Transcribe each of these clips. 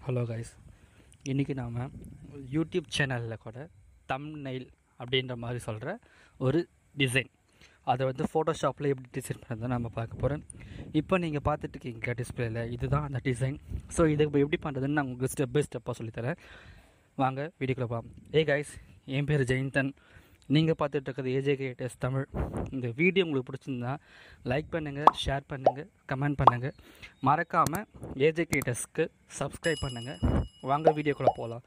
Hello guys இன்றைக்கி நாம் YouTube சேனலில் கூட தம்ப்நெயில் அப்படின்ற மாதிரி சொல்கிற ஒரு டிசைன் அதை வந்து ஃபோட்டோஷாப்பில் எப்படி டிசைன் பண்ணுறதை நம்ம பார்க்க போகிறோம் இப்போ நீங்கள் பார்த்துட்டு இருக்கீங்க டிஸ்பிளேல இதுதான் அந்த டிசைன் ஸோ இதை இப்போ எப்படி பண்ணுறதுன்னு நான் உங்களுக்கு ஸ்டெப் பை ஸ்டெப்பாக சொல்லித்தரேன் வாங்க வீடியோக்குள்ள போகலாம் ஏ கைஸ் என் பேர் ஜெயந்தன் நீங்கள் பார்த்துட்டு இருக்கிறது ஏஜே கிரியேட்டர்ஸ் தமிழ் இந்த வீடியோ உங்களுக்கு பிடிச்சிருந்தா லைக் பண்ணுங்கள் ஷேர் பண்ணுங்கள் கமெண்ட் பண்ணுங்கள் மறக்காமல் ஏஜே கிரியேட்டர்ஸ்க்கு சப்ஸ்கிரைப் பண்ணுங்கள் வாங்க வீடியோக்குள்ளே போகலாம்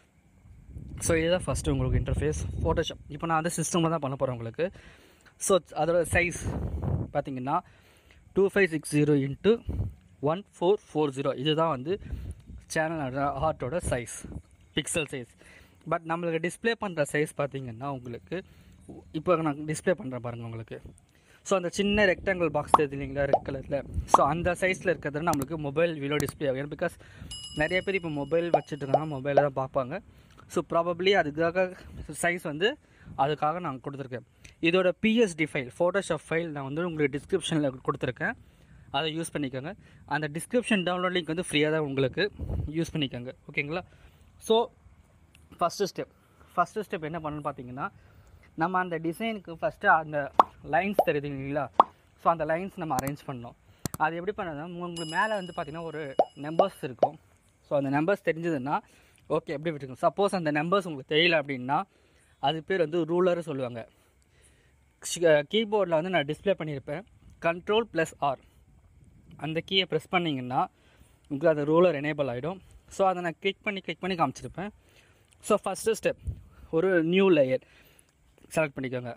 ஸோ இதுதான் ஃபஸ்ட்டு உங்களுக்கு இன்டர்ஃபேஸ் ஃபோட்டோஷாப் இப்போ நான் அந்த சிஸ்டமில் தான் பண்ண போகிறேன் உங்களுக்கு ஸோ அதோட சைஸ் பார்த்தீங்கன்னா two five six zero into one four four zero இதுதான் வந்து சேனலோட ஆர்ட்டோட சைஸ் பிக்சல் சைஸ் பட் நம்மளுக்கு டிஸ்ப்ளே பண்ணுற சைஸ் பார்த்தீங்கன்னா உங்களுக்கு இப்போ நான் டிஸ்ப்ளே பண்ணுறேன் பாருங்கள் உங்களுக்கு ஸோ அந்த சின்ன ரெக்டாங்கிள் பாக்ஸ் தெரியுது இல்லைங்களா ரெட் கலரில் ஸோ அந்த சைஸில் இருக்கிறது நம்மளுக்கு மொபைல் வீடியோ டிஸ்ப்ளே ஆகும் பிகாஸ் நிறைய பேர் இப்போ மொபைல் வச்சுட்டு இருக்காங்க மொபைலில் தான் பார்ப்பாங்க ஸோ ப்ராபப்ளி அதுக்காக சைஸ் வந்து அதுக்காக நான் கொடுத்துருக்கேன் இதோட பிஎஸ்டி ஃபைல் ஃபோட்டோஷாப் ஃபைல் நான் வந்து உங்களுக்கு டிஸ்கிரிப்ஷனில் கொடுத்துருக்கேன் அதை யூஸ் பண்ணிக்கோங்க அந்த டிஸ்கிரிப்ஷன் டவுன்லோட் லிங்க் வந்து ஃப்ரீயாக தான் உங்களுக்கு யூஸ் பண்ணிக்கோங்க ஓகேங்களா so first step first step என்ன பண்ணணும்னு பார்த்தீங்கன்னா நம்ம அந்த டிசைனுக்கு ஃபஸ்ட்டு அந்த லைன்ஸ் தெரியுது இல்லைங்களா ஸோ அந்த லைன்ஸ் நம்ம அரேஞ்ச் பண்ணோம் அது எப்படி பண்ணதுன்னா உங்களுக்கு மேலே வந்து பார்த்திங்கன்னா ஒரு நம்பர்ஸ் இருக்கும் ஸோ அந்த நம்பர்ஸ் தெரிஞ்சதுன்னா ஓகே எப்படி விட்டுருக்கும் சப்போஸ் அந்த நம்பர்ஸ் உங்களுக்கு தெரியல அப்படின்னா அது பேர் வந்து ரூலர் சொல்லுவாங்க கீபோர்டில் வந்து நான் டிஸ்ப்ளே பண்ணியிருப்பேன் கண்ட்ரோல் ப்ளஸ் ஆர் அந்த கீயை ப்ரெஸ் பண்ணிங்கன்னா உங்களுக்கு அந்த ரூலர் எனேபிள் ஆகிடும் ஸோ அதை நான் கிளிக் பண்ணி கிளிக் பண்ணி காமிச்சிருப்பேன் ஸோ ஃபஸ்ட்டு ஸ்டெப் ஒரு நியூ லேயர் செலக்ட் பண்ணிக்கோங்க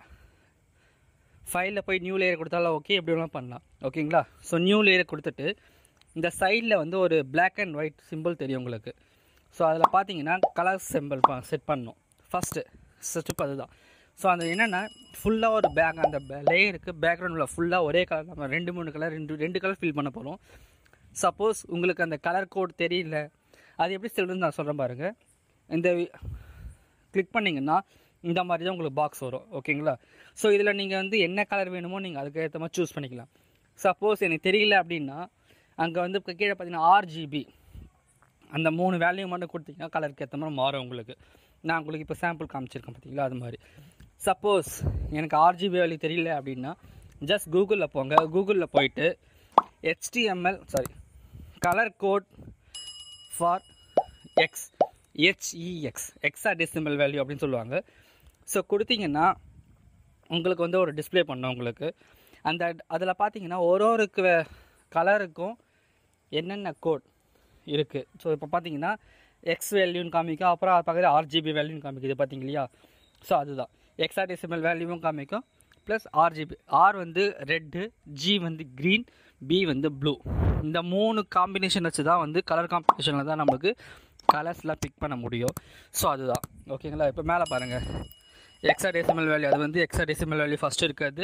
ஃபைலில் போய் நியூ லேயர் கொடுத்தாலும் ஓகே எப்படி வேணாலும் பண்ணலாம் ஓகேங்களா ஸோ நியூ லேயர் கொடுத்துட்டு இந்த சைடில் வந்து ஒரு பிளாக் அண்ட் ஒயிட் சிம்பிள் தெரியும் உங்களுக்கு ஸோ அதில் பார்த்தீங்கன்னா கலர் சிம்பிள் செட் பண்ணணும் ஃபஸ்ட்டு ஸ்டெப் அதுதான் ஸோ அந்த என்னென்னா ஃபுல்லாக ஒரு பேக் அந்த லேயருக்கு பேக்ரவுண்டில் ஃபுல்லாக ஒரே கலர் நம்ம ரெண்டு மூணு கலர் ரெண்டு ரெண்டு கலர் ஃபில் பண்ண போகிறோம் சப்போஸ் உங்களுக்கு அந்த கலர் கோட் தெரியல அது எப்படி சொல்லுன்னு நான் சொல்கிறேன் பாருங்கள் இந்த கிளிக் பண்ணிங்கன்னா இந்த மாதிரி தான் உங்களுக்கு பாக்ஸ் வரும் ஓகேங்களா ஸோ இதில் நீங்கள் வந்து என்ன கலர் வேணுமோ நீங்கள் அதுக்கு ஏற்ற மாதிரி சூஸ் பண்ணிக்கலாம் சப்போஸ் எனக்கு தெரியல அப்படின்னா அங்கே வந்து இப்போ கீழே பார்த்தீங்கன்னா ஆர்ஜிபி அந்த மூணு வேல்யூ மட்டும் கொடுத்தீங்கன்னா கலருக்கு ஏற்ற மாதிரி மாறும் உங்களுக்கு நான் உங்களுக்கு இப்போ சாம்பிள் காமிச்சிருக்கேன் பார்த்தீங்களா அது மாதிரி சப்போஸ் எனக்கு ஆர்ஜிபி வேல்யூ தெரியல அப்படின்னா ஜஸ்ட் கூகுளில் போங்க கூகுளில் போயிட்டு HTML sorry colour code for X H E X hexadecimal value அப்படின்னு சொல்லுவாங்க ஸோ கொடுத்தீங்கன்னா உங்களுக்கு வந்து ஒரு டிஸ்பிளே பண்ணோம் உங்களுக்கு அந்த அதில் பார்த்தீங்கன்னா ஒரு ஒரு கலருக்கும் என்னென்ன கோட் இருக்குது ஸோ இப்போ பார்த்தீங்கன்னா எக்ஸ் வேல்யூன்னு காமிக்கும் அப்புறம் அது பக்கத்தில் ஆர்ஜிபி வேல்யூன்னு காமிக்குது பார்த்தீங்க இல்லையா ஸோ அதுதான் எக்ஸா டெசிமல் வேல்யூவும் காமிக்கும் ப்ளஸ் ஆர்ஜிபி ஆர் வந்து ரெட்டு ஜி வந்து க்ரீன் பி வந்து ப்ளூ இந்த மூணு காம்பினேஷன் வச்சு தான் வந்து கலர் காம்பினேஷனில் தான் நம்மளுக்கு கலர்ஸ்லாம் பிக் பண்ண முடியும் ஸோ அதுதான் ஓகேங்களா இப்போ மேலே பாருங்கள் எக்ஸா டெசிமல் வேல்யூ அது வந்து எக்ஸா டெசிமல் வேல்யூ ஃபஸ்ட்டு இருக்கிறது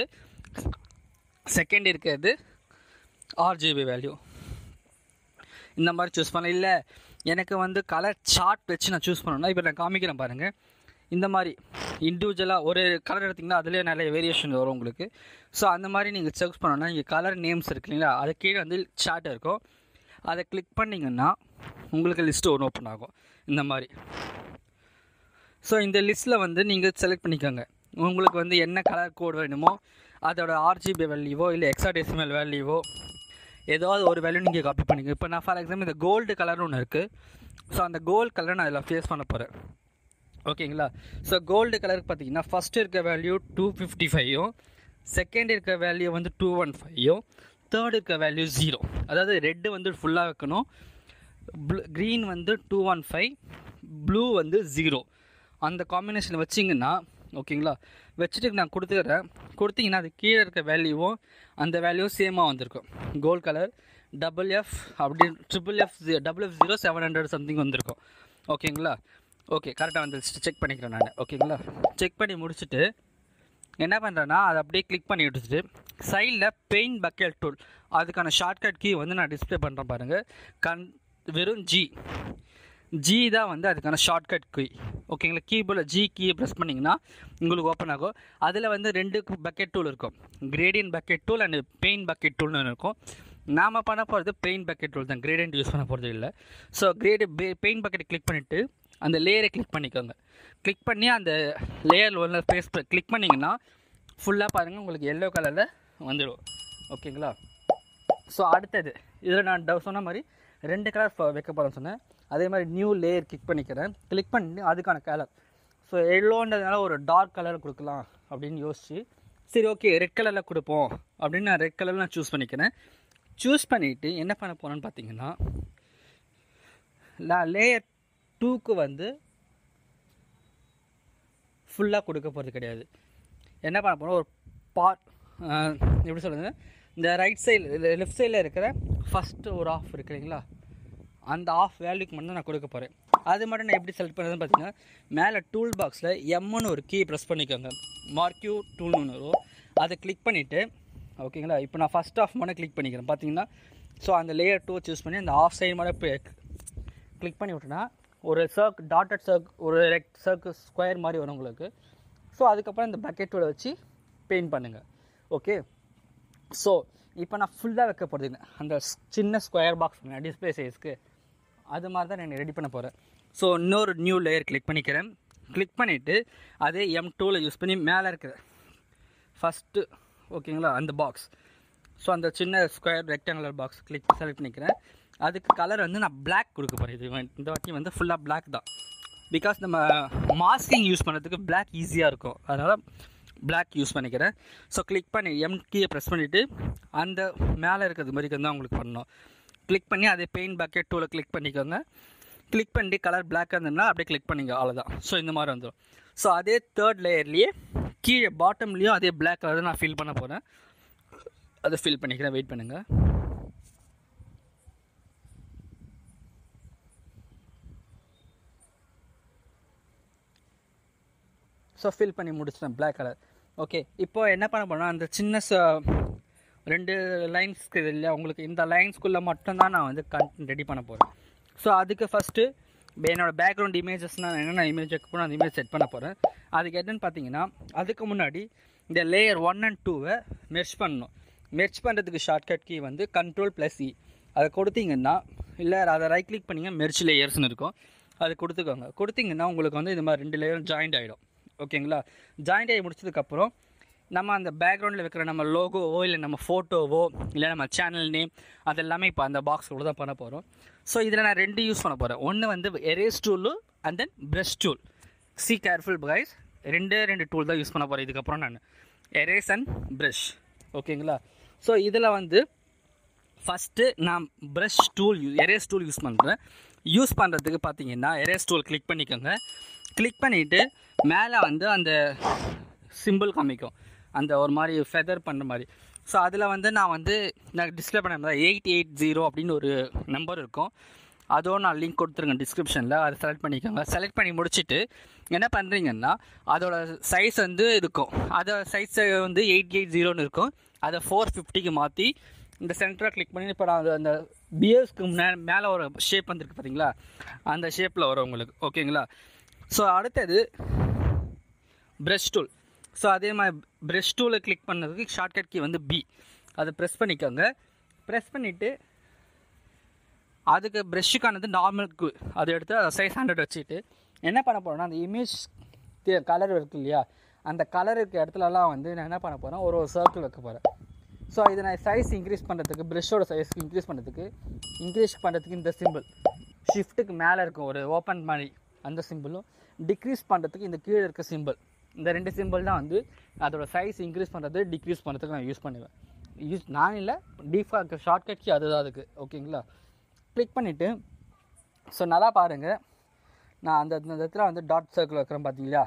செகண்ட் இருக்கிறது ஆர்ஜிபி வேல்யூ இந்த மாதிரி சூஸ் பண்ண இல்லை எனக்கு வந்து கலர் சார்ட் வச்சு நான் சூஸ் பண்ணணும்னா இப்போ நான் காமிக்கிறேன் பாருங்கள் இந்த மாதிரி இண்டிவிஜுவலாக ஒரு கலர் எடுத்திங்கன்னா அதுலேயே நிறைய வேரியேஷன் வரும் உங்களுக்கு ஸோ அந்த மாதிரி நீங்கள் சூஸ் பண்ணணும்னா நீங்கள் கலர் நேம்ஸ் இருக்கு இல்லைங்களா அது கீழே வந்து சார்ட் இருக்கும் அதை கிளிக் பண்ணிங்கன்னா உங்களுக்கு லிஸ்ட்டு ஒன்று ஓப்பன் ஆகும் இந்த மாதிரி ஸோ இந்த லிஸ்ட்டில் வந்து நீங்கள் செலக்ட் பண்ணிக்கோங்க உங்களுக்கு வந்து என்ன கலர் கோட் வேணுமோ அதோட ஆர்ஜிபி வேல்யூவோ இல்லை எக்ஸாடெசிமல் வேல்யூவோ ஏதாவது ஒரு வேல்யூ நீங்கள் காப்பி பண்ணிங்க இப்போ நான் ஃபார் எக்ஸாம்பிள் இந்த கோல்டு கலர்னு ஒன்று இருக்குது ஸோ அந்த கோல்டு கலர் நான் அதில் ஃபேஸ் பண்ண போகிறேன் ஓகேங்களா ஸோ கோல்டு கலருக்கு பார்த்தீங்கன்னா ஃபஸ்ட்டு இருக்க வேல்யூ டூ ஃபிஃப்டி ஃபைவும் செகண்ட் இருக்க வேல்யூ வந்து டூ ஒன் ஃபைவும் தேர்ட் இருக்க வேல்யூ ஜீரோ அதாவது ரெட்டு வந்து ஃபுல்லாக வைக்கணும் ப்ளூ க்ரீன் வந்து டூ ஒன் ஃபைவ் ப்ளூ வந்து ஜீரோ அந்த காம்பினேஷன் வச்சிங்கன்னா ஓகேங்களா வச்சுட்டு நான் கொடுத்துக்கிறேன் கொடுத்தீங்கன்னா அது கீழே இருக்க வேல்யூவும் அந்த வேல்யூவும் சேமாக வந்திருக்கும் கோல்ட் கலர் டபுள் எஃப் அப்படி triple F double F zero seven hundred something வந்திருக்கும் ஓகேங்களா ஓகே கரெக்டாக வந்துருச்சு செக் பண்ணிக்கிறேன் நான் ஓகேங்களா செக் பண்ணி முடிச்சுட்டு என்ன பண்ணுறேன்னா அதை அப்படியே கிளிக் பண்ணி விட்டுட்டு சைடில் பெயிண்ட் பக்கெட் டூல் அதுக்கான ஷார்ட்கட் கீ வந்து நான் டிஸ்பிளே பண்ணுறேன் பாருங்கள் கண் வெறும் ஜி ஜி தான் வந்து அதுக்கான ஷார்ட்கட் கீ ஓகேங்களா கீபோர்டில் ஜி கீயை ப்ரெஸ் பண்ணிங்கன்னா உங்களுக்கு ஓப்பன் ஆகும் அதில் வந்து ரெண்டு பக்கெட் டூல் இருக்கும் gradient bucket tool and paint bucket டூல்னு இருக்கும் நாம் பண்ண போகிறது பெயிண்ட் பக்கெட் ரூல் தான் கிரேடியன்ட் யூஸ் பண்ண போகிறது இல்லை so grade paint bucket click பண்ணிவிட்டு அந்த லேயரை கிளிக் பண்ணிக்கோங்க கிளிக் பண்ணி அந்த லேயர் உள்ள ஃபேஸ் கிளிக் பண்ணிங்கன்னா ஃபுல்லாக பாருங்கள் உங்களுக்கு எல்லோ கலரில் வந்துடும் ஓகேங்களா ஸோ அடுத்தது இதில் நான் டவ் சொன்ன மாதிரி ரெண்டு கலர் வைக்க போகிறேன்னு சொன்னேன் அதே மாதிரி நியூ லேயர் கிளிக் பண்ணிக்கிறேன் கிளிக் பண்ணி அதுக்கான கலர் ஸோ எல்லோன்றதுனால ஒரு டார்க் கலர் கொடுக்கலாம் அப்படின்னு யோசிச்சு சரி ஓகே ரெட் கலரில் கொடுப்போம் அப்படின்னு நான் ரெட் கலரில் நான் சூஸ் பண்ணிக்கிறேன் சூஸ் பண்ணிவிட்டு என்ன பண்ண போகிறேன்னு பார்த்தீங்கன்னா நான் லேயர் டூக்கு வந்து ஃபுல்லாக கொடுக்க போகிறது கிடையாது என்ன பண்ண போகிறோம் ஒரு பார்ட் எப்படி சொல்லுங்க இந்த ரைட் சைடில் லெஃப்ட் சைடில் இருக்கிற ஃபஸ்ட்டு ஒரு ஆஃப் இருக்கு இல்லைங்களா அந்த ஆஃப் வேல்யூக்கு மட்டும் தான் நான் கொடுக்க போகிறேன் அது மட்டும் நான் எப்படி செலக்ட் பண்ணுறதுன்னு பார்த்தீங்கன்னா மேலே டூல் பாக்ஸில் எம்னு ஒரு கீ ப்ரெஸ் பண்ணிக்கோங்க மார்க்யூ டூல்னு ஒன்று வரும் அதை கிளிக் பண்ணிவிட்டு ஓகேங்களா இப்போ நான் ஃபஸ்ட் ஆஃப் மட்டும் கிளிக் பண்ணிக்கிறேன் பார்த்தீங்கன்னா ஸோ அந்த லேயர் டூ சூஸ் பண்ணி அந்த ஆஃப் சைடு மட்டும் கிளிக் பண்ணி விட்டோன்னா ஒரு சர்க் டாட்டட் சர்க் ஒரு ரெக்ட் சர்க்கு ஸ்கொயர் மாதிரி வரும் உங்களுக்கு ஸோ அதுக்கப்புறம் இந்த பக்கெட்டோட வச்சு பெயிண்ட் பண்ணுங்கள் ஓகே ஸோ இப்போ நான் ஃபுல்லாக வைக்க போகிறது இல்லை. அந்த ஸ்- சின்ன ஸ்கொயர் பாக்ஸ் டிஸ்பிளே சைஸ்க்கு அது மாதிரி தான் நான் ரெடி பண்ண போகிறேன் ஸோ இன்னொரு நியூ லேயர் கிளிக் பண்ணிக்கிறேன் கிளிக் பண்ணிவிட்டு அதே எம் டூவில் யூஸ் பண்ணி மேலே இருக்கிற ஃபஸ்ட்டு ஓகேங்களா அந்த பாக்ஸ் ஸோ அந்த சின்ன square rectangular box click select பண்ணிக்கிறேன் அதுக்கு கலர் வந்து நான் Black கொடுக்க போகிறேன் இது வந்து- இந்த வாட்டி வந்து ஃபுல்லாக Black தான் பிகாஸ் நம்ம மாஸ்கிங் யூஸ் பண்ணுறதுக்கு Black ஈஸியாக இருக்கும் அதனால் Black யூஸ் பண்ணிக்கிறேன் ஸோ கிளிக் பண்ணி எம் கீயை ப்ரெஸ் பண்ணிவிட்டு அந்த மேலே இருக்கிறது மாதிரி தான் உங்களுக்கு பண்ணணும் கிளிக் பண்ணி அதே பெயிண்ட் பக்கெட் டூவில் கிளிக் பண்ணிக்கோங்க கிளிக் பண்ணி கலர் பிளாக்காக இருந்ததுன்னா அப்படியே கிளிக் பண்ணிங்க அவ்வளோதான் ஸோ இந்த மாதிரி வந்துடும் ஸோ அதே தேர்ட் லேயர்லேயே கீழே பாட்டம்லேயும் அதே Black கலர் நான் ஃபில் பண்ண போகிறேன் அதை ஃபில் பண்ணிக்கிறேன் வெயிட் பண்ணுங்கள் ஸோ ஃபில் பண்ணி முடிச்சிட்டேன் Black கலர் ஓகே இப்போ என்ன பண்ண போனால் அந்த சின்ன ச- ரெண்டு லைன்ஸ்க்கு இது இல்லையா உங்களுக்கு இந்த லைன்ஸ்குள்ளே மட்டும்தான் நான் வந்து கண்டென்ட் ரெடி பண்ண போகிறேன் ஸோ அதுக்கு ஃபஸ்ட்டு என்னோட பேக்ரவுண்ட் இமேஜஸ் நான் என்னென்ன இமேஜ் வைக்க போகிறோம் அந்த இமேஜ் செட் பண்ண போகிறேன் அதுக்கு என்னன்னு பார்த்தீங்கன்னா அதுக்கு முன்னாடி இந்த லேயர் ஒன் அண்ட் டூவை மெர்ச் பண்ணணும் மெர்ச் பண்ணுறதுக்கு ஷார்ட்கட் கீ வந்து கண்ட்ரோல் ப்ளஸ் இ அதை கொடுத்தீங்கன்னா இல்லை அதை ரைட் கிளிக் பண்ணிங்க மெர்ச் லேயர்ஸ்னு இருக்கும் அது கொடுத்துக்கோங்க கொடுத்தீங்கன்னா உங்களுக்கு வந்து இந்த மாதிரி ரெண்டு லேயரும் ஜாயிண்ட் ஆகிடும் ஓகேங்களா ஜாயிண்ட் ஆகி முடிச்சதுக்கப்புறம் நம்ம அந்த பேக்ரவுண்டில் வைக்கிற நம்ம லோகோவோ இல்லை நம்ம ஃபோட்டோவோ இல்லை நம்ம சேனல் நேம் அது எல்லாமே இப்போ அந்த பாக்ஸ் கூட தான் பண்ண போகிறோம் ஸோ இதில் நான் ரெண்டு யூஸ் பண்ண போகிறேன் ஒன்று வந்து erase tool and then brush tool see careful guys ரெண்டே ரெண்டு டூல் தான் யூஸ் பண்ண போகிறேன் இதுக்கப்புறம் நான் எரேஸ் அண்ட் ப்ரஷ் ஓகேங்களா ஸோ இதில் வந்து ஃபஸ்ட்டு நான் brush tool you erase tool use பண்ணுறேன் யூஸ் பண்ணுறதுக்கு பார்த்தீங்கன்னா எரேஸ் டூல் கிளிக் பண்ணிக்கோங்க கிளிக் பண்ணிவிட்டு மேலே வந்து அந்த சிம்பிள் காமிக்கும் அந்த ஒரு மாதிரி ஃபெதர் பண்ணுற மாதிரி ஸோ அதில் வந்து நான் வந்து நான் டிஸ்பிளே பண்ண எயிட் எயிட் ஜீரோ அப்படின்னு ஒரு நம்பர் இருக்கும் அதோ நான் லிங்க் கொடுத்துருங்க டிஸ்கிரிப்ஷனில் அதை செலக்ட் பண்ணிக்கோங்க செலக்ட் பண்ணி முடிச்சுட்டு என்ன பண்ணுறீங்கன்னா அதோட சைஸ் வந்து இருக்கும் அதோட சைஸ் வந்து எயிட் எயிட் ஜீரோன்னு இருக்கும் அதை ஃபோர் ஃபிஃப்டிக்கு மாற்றி இந்த சென்டரை கிளிக் பண்ணி இப்போ நான் அது அந்த பியர்ஸ்க்கு மே மேலே ஒரு ஷேப் வந்திருக்கு பார்த்தீங்களா அந்த ஷேப்பில் வரும் உங்களுக்கு ஓகேங்களா ஸோ அடுத்தது ப்ரஷ் டூல் ஸோ அதே மாதிரி ப்ரஷ் டூலை கிளிக் பண்ணதுக்கு ஷார்ட்கட் கீ வந்து பி அதை ப்ரெஸ் பண்ணிக்கோங்க ப்ரெஸ் பண்ணிவிட்டு அதுக்கு ப்ரெஷ்ஷுக்கானது நார்மலுக்கு அதை எடுத்து அதை சைஸ் ஹண்ட்ரட் வச்சுட்டு என்ன பண்ண போகிறோம்னா அந்த இமேஜ் கலர் இருக்கு இல்லையா அந்த கலர் இருக்க இடத்துலலாம் வந்து நான் என்ன பண்ண போகிறேன் ஒரு ஒரு சர்க்கிள் வைக்க போகிறேன் ஸோ இதை நான் சைஸ் இன்க்ரீஸ் பண்ணுறதுக்கு ப்ரெஷ்ஷோட சைஸ்க்கு இன்க்ரீஸ் பண்ணுறதுக்கு இன்க்ரீஸ் பண்ணுறதுக்கு இந்த சிம்பிள் ஷிஃப்ட்டுக்கு மேலே இருக்கும் ஒரு ஓப்பன் மாதிரி அந்த சிம்பிளும் டிக்ரீஸ் பண்ணுறதுக்கு இந்த கீழே இருக்க சிம்பிள் இந்த ரெண்டு சிம்பிள் தான் வந்து அதோட சைஸ் இன்க்ரீஸ் பண்ணுறது டிக்ரீஸ் பண்ணுறதுக்கு நான் யூஸ் பண்ணுவேன் யூஸ் நான் இல்லை டிஃபால்ட் ஷார்ட்கட் கீ அதுதான் அதுக்கு ஓகேங்களா கிளிக் பண்ணிவிட்டு ஸோ நல்லா பாருங்கள் நான் அந்த அந்த இடத்துல வந்து டாட் சர்க்கிள் வைக்கிறேன் பார்த்தீங்களா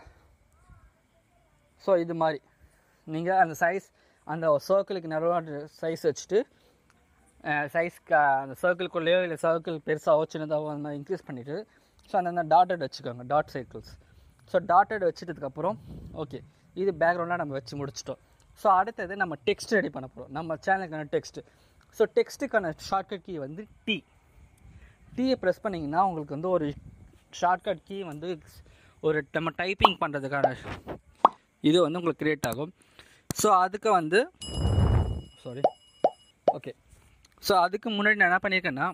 ஸோ இது மாதிரி நீங்கள் அந்த சைஸ் அந்த சர்க்கிளுக்கு நிறைய சைஸ் வச்சுட்டு சைஸ் அந்த சர்க்கிள்குள்ளேயோ இல்லை சர்க்கிள் பெருசாகவோ சின்னதாகவோ அந்த மாதிரி இன்க்ரீஸ் பண்ணிவிட்டு ஸோ அந்த டாட்டட் வச்சுக்கோங்க டாட் சர்க்கிள்ஸ் ஸோ டாட்டட் வச்சுட்டதுக்கப்புறம் ஓகே இது பேக்ரவுண்டாக நம்ம வச்சு முடிச்சிட்டோம் ஸோ அடுத்தது நம்ம டெக்ஸ்ட் ரெடி பண்ண போகிறோம் நம்ம சேனலுக்கான டெக்ஸ்ட் ஸோ டெக்ஸ்ட்டுக்கான ஷார்ட்கட் கீ வந்து டி டீயை ப்ரெஸ் பண்ணிங்கன்னா உங்களுக்கு வந்து ஒரு ஷார்ட்கட் கீ வந்து ஒரு நம்ம டைப்பிங் பண்ணுறதுக்கான இது வந்து உங்களுக்கு க்ரியேட் ஆகும் ஸோ அதுக்கு வந்து சாரி ஓகே ஸோ அதுக்கு முன்னாடி நான் என்ன பண்ணியிருக்கேன்னா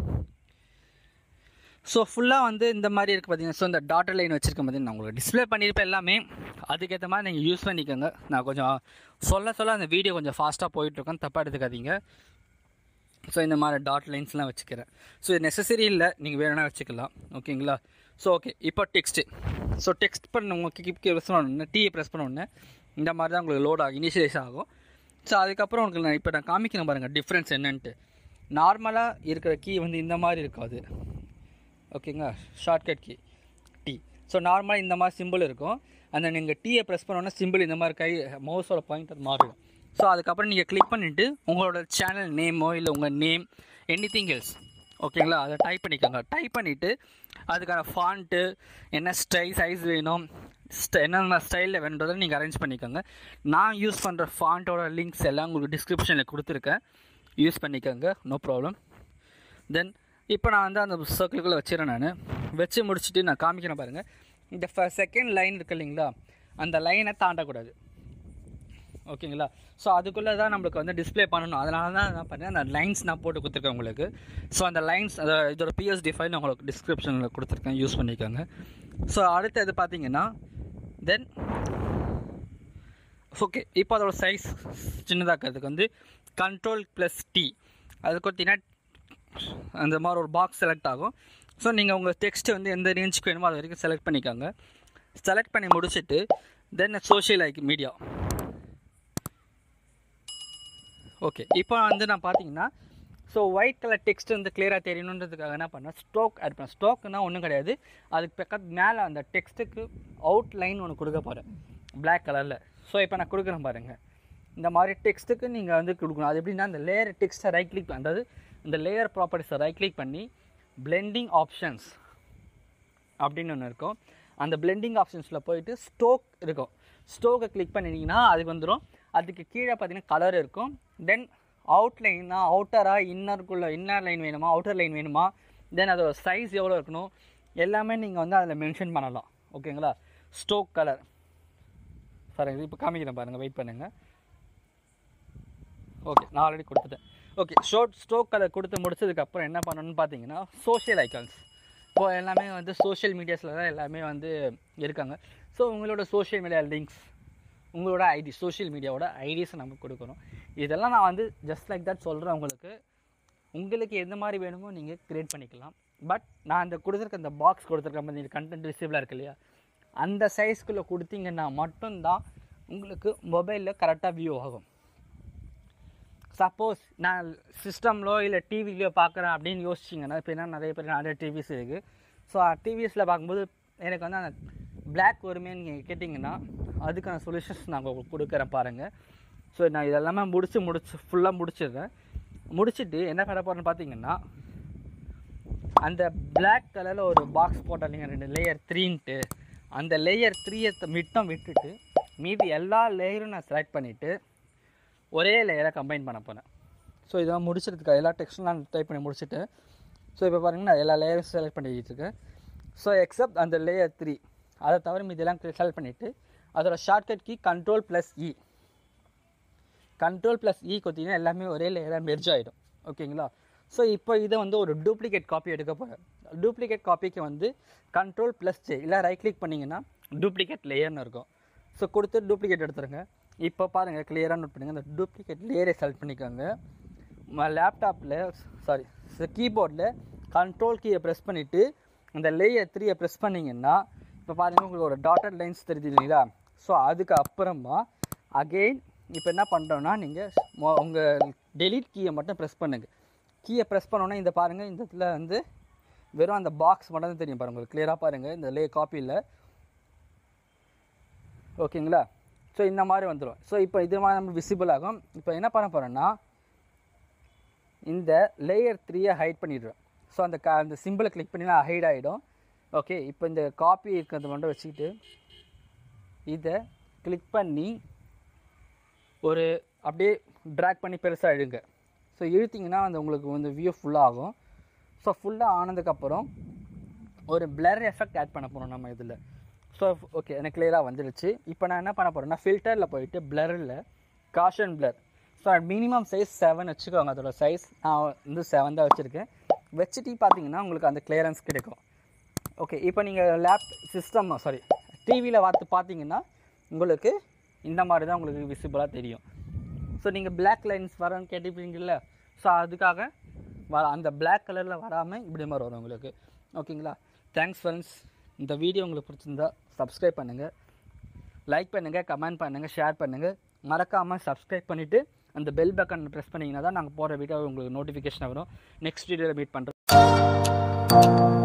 ஸோ ஃபுல்லாக வந்து இந்த மாதிரி இருக்குது பார்த்தீங்கன்னா ஸோ இந்த டாட்டர் லைன் வச்சுருக்கேன் பார்த்தீங்கன்னா நான் உங்களுக்கு டிஸ்ப்ளே பண்ணியிருப்பேன் எல்லாமே அதுக்கேற்ற மாதிரி நீங்கள் யூஸ் பண்ணிக்கோங்க நான் கொஞ்சம் சொல்ல சொல்ல அந்த வீடியோ கொஞ்சம் ஃபாஸ்ட்டாக போயிட்டுருக்கேன் தப்பாக எடுத்துக்காதீங்க ஸோ இந்த மாதிரி டாட் லைன்ஸ்லாம் வச்சுக்கிறேன் ஸோ இது நெசசரி இல்லை நீங்கள் வேணும்னா வச்சுக்கலாம் ஓகேங்களா ஸோ ஓகே இப்போ டெக்ஸ்ட்டு ஸோ டெக்ஸ்ட் பண்ண உங்களுக்கு கிப் ப்ரெஸ் பண்ண டீயை ப்ரெஸ் பண்ண உடனே இந்த மாதிரி தான் உங்களுக்கு லோட் ஆகும் இனிஷியலைஸ் ஆகும் ஸோ அதுக்கப்புறம் உங்களுக்கு நான் இப்போ நான் காமிக்கணும் பாருங்கள் டிஃப்ரென்ஸ் என்னன்ட்டு நார்மலாக இருக்கிற கீ வந்து இந்த மாதிரி இருக்காது ஓகேங்களா ஷார்ட்கட் கீ டி ஸோ நார்மலாக இந்த மாதிரி சிம்பிள் இருக்கும் அந்த நீங்கள் டீயை ப்ரெஸ் பண்ணோன்னா சிம்பிள் இந்த மாதிரி கை மவுஸோட பாயிண்டர் மாறிடும் ஸோ அதுக்கப்புறம் நீங்கள் கிளிக் பண்ணிவிட்டு உங்களோட சேனல் நேமோ இல்லை உங்கள் நேம் எனி திங் எல்ஸ் ஓகேங்களா அதை டைப் பண்ணிக்கோங்க டைப் பண்ணிவிட்டு அதுக்கான ஃபாண்ட்டு என்ன ஸ்டைல் சைஸ் வேணும் ஸ்ட என்னென்ன ஸ்டைலில் வேணுன்றதை நீங்கள் அரேஞ்ச் பண்ணிக்கோங்க நான் யூஸ் பண்ணுற ஃபாண்ட்டோட லிங்க்ஸ் எல்லாம் உங்களுக்கு டிஸ்கிரிப்ஷனில் கொடுத்துருக்கேன் யூஸ் பண்ணிக்கோங்க நோ ப்ராப்ளம் தென் இப்போ நான் வந்து அந்த சர்க்கிளுக்குள்ளே வச்சிடறேன் நான் வச்சு முடிச்சுட்டு நான் காமிக்கிறேன் பாருங்கள் இந்த ஃப செகண்ட் லைன் இருக்கு இல்லைங்களா அந்த லைனை தாண்டக்கூடாது ஓகேங்களா ஸோ அதுக்குள்ளே தான் நம்மளுக்கு வந்து டிஸ்ப்ளே பண்ணணும் அதனால தான் நான் பண்ணேன் அந்த லைன்ஸ் நான் போட்டு கொடுத்துருக்கேன் உங்களுக்கு ஸோ அந்த லைன்ஸ் அதை இதோட பிஎஸ்டி ஃபைல் உங்களுக்கு டிஸ்கிரிப்ஷனில் கொடுத்துருக்கேன் யூஸ் பண்ணிக்கோங்க ஸோ அடுத்து இது பார்த்தீங்கன்னா தென் ஓகே இப்போ அதோட சைஸ் சின்னதாக்கிறதுக்கு வந்து கண்ட்ரோல் ப்ளஸ் டி அது பார்த்தீங்கன்னா அந்த மாதிரி ஒரு பாக்ஸ் செலக்ட் ஆகும் ஸோ நீங்கள் உங்கள் டெக்ஸ்ட் வந்து எந்த ரேஞ்சுக்கு வேணுமோ அது வரைக்கும் செலக்ட் பண்ணிக்கோங்க செலக்ட் பண்ணி முடிச்சுட்டு then social like media okay இப்போ வந்து நான் பார்த்தீங்கன்னா ஸோ ஒயிட் கலர் டெக்ஸ்ட் வந்து கிளியராக தெரியணுன்றதுக்காக என்ன பண்ணேன் ஸ்டோக் ஆட் பண்ணேன் ஸ்டோக்னா ஒன்றும் கிடையாது அதுக்கு பக்கத்து மேலே அந்த டெக்ஸ்ட்டுக்கு அவுட் லைன் ஒன்று கொடுக்க போகிறேன் பிளாக் கலரில் ஸோ இப்போ நான் கொடுக்குறேன் பாருங்கள் இந்த மாதிரி டெக்ஸ்ட்டுக்கு நீங்கள் வந்து கொடுக்கணும் அது எப்படின்னா அந்த லேயர் டெக்ஸ்ட்டை ரைட் கிளிக் அதாவது இந்த லேயர் ப்ராப்பர்ட்டிஸை ரைட் கிளிக் பண்ணி பிளெண்டிங் ஆப்ஷன்ஸ் அப்படின்னு ஒன்று இருக்கும் அந்த பிளெண்டிங் ஆப்ஷன்ஸில் போயிட்டு ஸ்டோக் இருக்கும் ஸ்டோக்கை கிளிக் பண்ணிட்டீங்கன்னா அதுக்கு வந்துடும் அதுக்கு கீழே பார்த்தீங்கன்னா கலர் இருக்கும் தென் அவுட்லைன்னா அவுட்டராக இன்னருக்குள்ளே இன்னர் லைன் வேணுமா அவுட்டர் லைன் வேணுமா தென் அதோட சைஸ் எவ்வளோ இருக்கணும் எல்லாமே நீங்கள் வந்து அதில் மென்ஷன் பண்ணலாம் ஓகேங்களா ஸ்டோக் கலர் சார் இப்போ காமிக்கிறேன் பாருங்கள் வெயிட் பண்ணுங்கள் ஓகே நான் ஆல்ரெடி கொடுத்துட்டேன் ஓகே ஷோர்ட் ஸ்டோக் கலர் கொடுத்து முடிச்சதுக்கப்புறம் என்ன பண்ணணும்னு பார்த்தீங்கன்னா சோஷியல் ஐக்கான்ஸ் இப்போ எல்லாமே வந்து சோஷியல் மீடியாஸில் தான் எல்லாமே வந்து இருக்காங்க ஸோ உங்களோட சோஷியல் மீடியா லிங்க்ஸ் உங்களோட ஐடி சோஷியல் மீடியாவோட ஐடிஸை நம்ம கொடுக்கணும் இதெல்லாம் நான் வந்து ஜஸ்ட் லைக் தட் சொல்கிறேன் உங்களுக்கு உங்களுக்கு எந்த மாதிரி வேணுமோ நீங்கள் க்ரியேட் பண்ணிக்கலாம் பட் நான் அந்த கொடுத்துருக்க அந்த பாக்ஸ் கொடுத்துருக்கேன் இந்த கண்டென்ட் ரிசீவலாக இருக்கு இல்லையா அந்த சைஸ்க்குள்ளே கொடுத்தீங்கன்னா மட்டும்தான் உங்களுக்கு மொபைலில் கரெக்டாக வியூ ஆகும் சப்போஸ் நான் சிஸ்டம்லோ இல்லை டிவிலையோ பார்க்குறேன் அப்படின்னு யோசிச்சிங்கன்னா இப்போ என்ன நிறைய பேர் நிறைய டிவிஸ் இருக்குது ஸோ டிவிஸில் பார்க்கும்போது எனக்கு வந்து அந்த பிளாக் வருமேன்னு நீங்கள் கேட்டிங்கன்னா அதுக்கான சொல்யூஷன்ஸ் நான் உங்களுக்கு கொடுக்குறேன் பாருங்கள் ஸோ நான் இதெல்லாமே முடிச்சு முடிச்சு ஃபுல்லாக முடிச்சிடுறேன் முடிச்சுட்டு என்ன பண்ண போகிறேன்னு பார்த்தீங்கன்னா அந்த பிளாக் கலரில் ஒரு பாக்ஸ் போட்டாலிங்க ரெண்டு லேயர் த்ரீன்ட்டு அந்த லேயர் த்ரீயை மட்டும் விட்டுட்டு மீதி எல்லா லேயரும் நான் செலக்ட் பண்ணிவிட்டு ஒரே லேயரை கம்பைன் பண்ண போகிறேன் ஸோ இதெல்லாம் முடிச்சிருக்கேன் எல்லா டெக்ஸ்ட்டும் நான் டைப் பண்ணி முடிச்சுட்டு ஸோ இப்போ பாருங்கன்னா எல்லா லேயரும் செலக்ட் பண்ணிக்கிட்டு இருக்கேன் ஸோ எக்ஸப்ட் அந்த லேயர் த்ரீ அதை தவிர மீதெல்லாம் செலக்ட் பண்ணிவிட்டு அதோட shortcut key control plus E control plus E கொடுத்தீங்கன்னா எல்லாமே ஒரே லேயராக மெர்ஜ் ஆகிடும் ஓகேங்களா ஸோ இப்போ இதை வந்து ஒரு டூப்ளிகேட் காப்பி எடுக்க போகிறேன் டூப்ளிகேட் காப்பிக்கு வந்து கண்ட்ரோல் ப்ளஸ் ஜே இல்லை ரைட் கிளிக் பண்ணிங்கன்னா டூப்ளிகேட் லேயர்னு இருக்கும் ஸோ கொடுத்து டூப்ளிகேட் எடுத்துருங்க இப்போ பாருங்கள் கிளியராக நோட் பண்ணுங்கள் அந்த டூப்ளிகேட் லேயரை செலக்ட் பண்ணிக்கோங்க லேப்டாப்பில் சாரி கீபோர்டில் கண்ட்ரோல் கீயை ப்ரெஸ் பண்ணிவிட்டு அந்த லேயர் த்ரீயை ப்ரெஸ் பண்ணிங்கன்னா இப்போ பாருங்கள் உங்களுக்கு ஒரு டாட்டர் லைன்ஸ் தெரியுது இல்லைங்களா ஸோ அதுக்கு அப்புறமா அகெயின் இப்போ என்ன பண்ணுறோன்னா நீங்கள் உங்கள் டெலீட் கீயை மட்டும் ப்ரெஸ் பண்ணுங்கள் கீயை ப்ரெஸ் பண்ணோன்னா இந்த பாருங்கள் இந்த இடத்துல வந்து வெறும் அந்த பாக்ஸ் மட்டும் தான் தெரியும் பாருங்கள் கிளியராக பாருங்கள் இந்த லே காப்பியில் ஓகேங்களா ஸோ இந்த மாதிரி வந்துடும் ஸோ இப்போ இது மாதிரி நம்ம விசிபிள் ஆகும் இப்போ என்ன பண்ண போகிறோன்னா இந்த லேயர் த்ரீயை ஹைட் பண்ணிடுறோம் ஸோ அந்த க அந்த சிம்பிளை கிளிக் பண்ணினா ஹைட் ஆகிடும் ஓகே இப்போ இந்த காப்பி இருக்கிறத மட்டும் வச்சுக்கிட்டு இதை கிளிக் பண்ணி ஒரு அப்படியே ட்ராக் பண்ணி பெருசாக இழுங்க ஸோ இழுத்திங்கன்னா அந்த உங்களுக்கு வந்து வியூ ஃபுல்லாக ஆகும் ஸோ ஃபுல்லாக ஆனதுக்கப்புறம் ஒரு பிளர் எஃபெக்ட் ஆட் பண்ண போகிறோம் நம்ம இதில் ஸோ ஓகே எனக்கு கிளியராக வந்துடுச்சு இப்போ நான் என்ன பண்ண போகிறேன்னா ஃபில்டரில் போயிட்டு பிளரில் gaussian blur so minimum size seven வச்சுக்கோங்க அதோட சைஸ் நான் வந்து செவன் தான் வச்சுருக்கேன் வச்சுட்டு பார்த்தீங்கன்னா உங்களுக்கு அந்த கிளியரன்ஸ் கிடைக்கும் ஓகே இப்போ நீங்கள் லேப் சிஸ்டம் சாரி டிவியில் பார்த்து பார்த்தீங்கன்னா உங்களுக்கு இந்த மாதிரி தான் உங்களுக்கு விசிபிளாக தெரியும் ஸோ நீங்கள் பிளாக் லைன்ஸ் வரன்னு கேட்டிருப்பீங்கல்ல ஸோ அதுக்காக வ அந்த பிளாக் கலரில் வராமல் இப்படி மாதிரி வரும் உங்களுக்கு ஓகேங்களா தேங்க்ஸ் ஃப்ரெண்ட்ஸ் இந்த வீடியோ உங்களுக்கு பிடிச்சிருந்தா சப்ஸ்கிரைப் பண்ணுங்கள் லைக் பண்ணுங்கள் கமெண்ட் பண்ணுங்கள் ஷேர் பண்ணுங்கள் மறக்காமல் சப்ஸ்கிரைப் பண்ணிவிட்டு அந்த பெல் பட்டன் ப்ரெஸ் பண்ணிங்கன்னா தான் நாங்கள் போகிற வீடியோ உங்களுக்கு நோட்டிஃபிகேஷன் வரும் நெக்ஸ்ட் வீடியோவில் மீட் பண்ணுறோம்